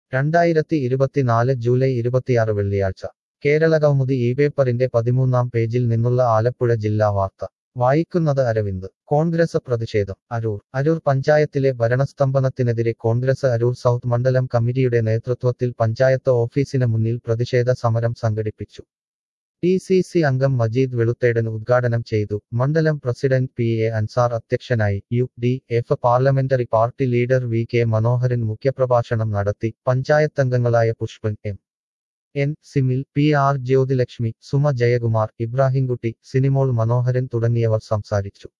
രണ്ടായിരത്തി ഇരുപത്തിനാല് ജൂലൈ ഇരുപത്തിയാറ് വെള്ളിയാഴ്ച കേരള കൗമുദി ഈ പേപ്പറിന്റെ പതിമൂന്നാം പേജിൽ നിന്നുള്ള ആലപ്പുഴ ജില്ലാ വാർത്ത വായിക്കുന്നത് അരവിന്ദ് കോൺഗ്രസ് പ്രതിഷേധം അരൂർ അരൂർ പഞ്ചായത്തിലെ ഭരണസ്തംഭനത്തിനെതിരെ കോൺഗ്രസ് അരൂർ സൗത്ത് മണ്ഡലം കമ്മിറ്റിയുടെ നേതൃത്വത്തിൽ പഞ്ചായത്ത് ഓഫീസിന് മുന്നിൽ പ്രതിഷേധ സമരം സംഘടിപ്പിച്ചു ഡി സി സി അംഗം മജീദ് വെളുത്തേടൻ ഉദ്ഘാടനം ചെയ്തു മണ്ഡലം പ്രസിഡന്റ് പി എ അൻസാർ അധ്യക്ഷനായി U D F parliamentary party leader V K Manoharan മുഖ്യപ്രഭാഷണം നടത്തി പഞ്ചായത്തംഗങ്ങളായ Pushpan M N Simil P R Jyothilakshmi Suma Jayakumar Ibrahimkutty Sinimol Manoharan തുടങ്ങിയവർ സംസാരിച്ചു